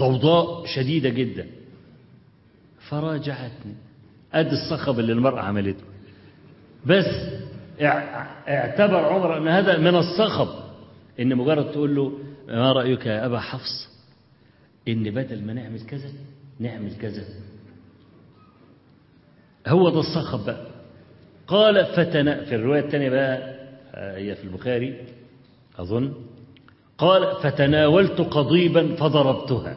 ضوضاء شديدة جدا فراجعتني ادي الصخب اللي المرأة عملته بس اعتبر عمر ان هذا من الصخب ان مجرد تقول له ما رأيك يا ابا حفص ان بدل ما نعمل كذا نعمل كذا هو ده الصخب بقى قال فتنا في الرواية الثانية بقى هي في البخاري أظن قال فتناولت قضيبا فضربتها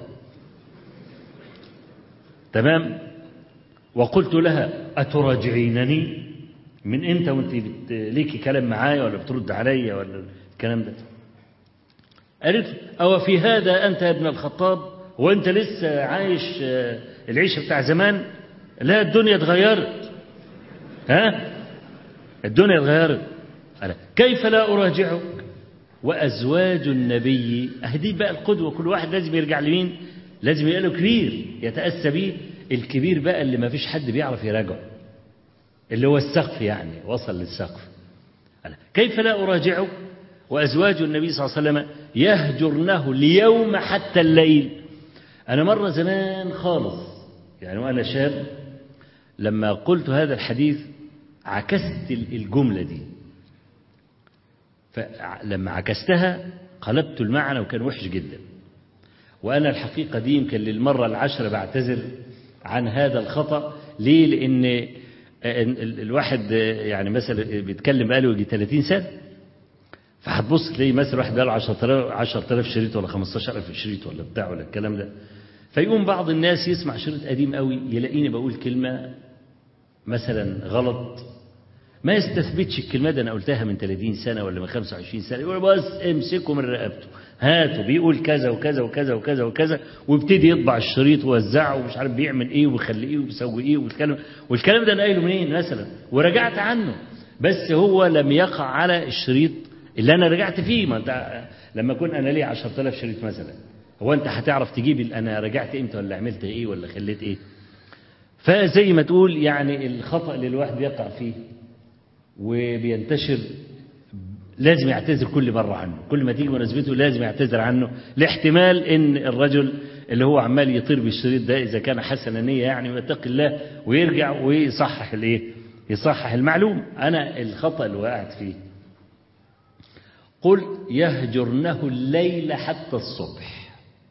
تمام وقلت لها أتراجعينني من امتى وانت بت... ليكي كلام معايا ولا بترد عليا ولا الكلام ده قالت أو في هذا أنت يا ابن الخطاب وانت لسه عايش العيشة بتاع زمان لا الدنيا اتغيرت ها الدنيا اتغيرت كيف لا أراجعك وأزواج النبي أهدي بقى القدوة كل واحد لازم يرجع لمين لازم يبقى له كبير يتأسى بيه الكبير بقى اللي ما فيش حد بيعرف يراجعه اللي هو السقف يعني وصل للسقف كيف لا أراجعه وأزواج النبي صلى الله عليه وسلم يهجرنه اليوم حتى الليل أنا مرة زمان خالص يعني وأنا شاب لما قلت هذا الحديث عكست الجملة دي فلما عكستها قلبت المعنى وكان وحش جدا وأنا الحقيقة دي يمكن للمرة العشرة بعتذر عن هذا الخطأ ليه لأن الواحد يعني مثلا بيتكلم بقاله يجي 30 سنة فهتبص تلاقي مثلا واحد بقاله 10000 10000 شريط ولا 15000 شريط ولا بتاع ولا الكلام ده فيقوم بعض الناس يسمع شريط قديم قوي يلاقيني بقول كلمة مثلا غلط ما يستثبتش الكلمة دي أنا قلتها من 30 سنة ولا من 25 سنة يقول بس امسكه من رقبته هاته بيقول كذا وكذا وكذا وكذا وكذا ويبتدي يطبع الشريط ويوزعه ومش عارف بيعمل ايه ويخلي ايه وبيسوي ايه والكلام والكلام ده انا قايله منين مثلا ورجعت عنه بس هو لم يقع على الشريط اللي انا رجعت فيه ما انت لما اكون انا لي 10000 شريط مثلا هو انت هتعرف تجيب انا رجعت امتى ولا عملت ايه ولا خليت ايه فزي ما تقول يعني الخطأ اللي الواحد بيقع فيه وبينتشر لازم يعتذر كل مرة عنه كل ما تيجي مناسبته لازم يعتذر عنه لاحتمال ان الرجل اللي هو عمال يطير بالشريط ده اذا كان حسن نية يعني ويتقي الله ويرجع ويصحح الايه يصحح المعلوم انا الخطأ اللي وقعت فيه قل يهجرنه الليل حتى الصبح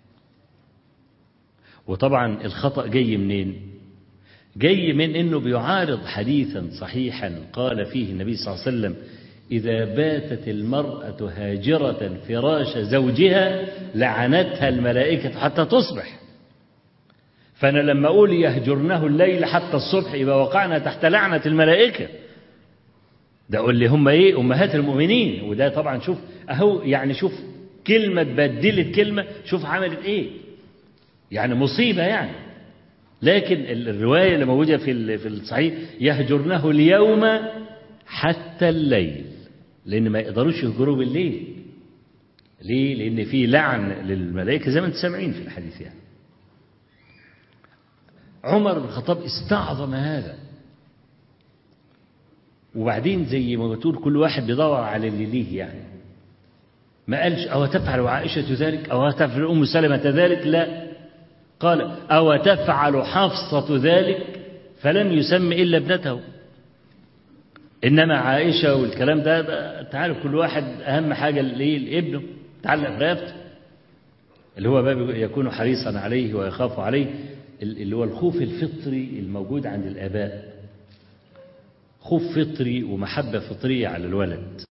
وطبعا الخطأ جاي منين جاي من انه بيعارض حديثا صحيحا قال فيه النبي صلى الله عليه وسلم إذا باتت المرأة هاجرة فراش زوجها لعنتها الملائكة حتى تصبح فأنا لما أقول يهجرنه الليل حتى الصبح يبقى وقعنا تحت لعنة الملائكة ده أقول لي هم إيه أمهات المؤمنين وده طبعا شوف أهو يعني شوف كلمة بدلت كلمة شوف عملت إيه يعني مصيبة يعني لكن الرواية اللي موجودة في في الصحيح يهجرنه اليوم حتى الليل لأن ما يقدروش يهجروا بالليل ليه؟ لأن في لعن للملائكة زي ما أنتم سامعين في الحديث يعني عمر بن الخطاب استعظم هذا وبعدين زي ما بتقول كل واحد بيدور على اللي ليه يعني ما قالش أو تفعل عائشة ذلك أو تفعل أم سلمة ذلك لا قال أو تفعل حفصة ذلك فلم يسم إلا ابنته إنما عائشة والكلام ده تعالوا كل واحد أهم حاجة ليه لابنه تعلق برقبته اللي هو باب يكون حريصا عليه ويخاف عليه اللي هو الخوف الفطري الموجود عند الآباء خوف فطري ومحبة فطرية على الولد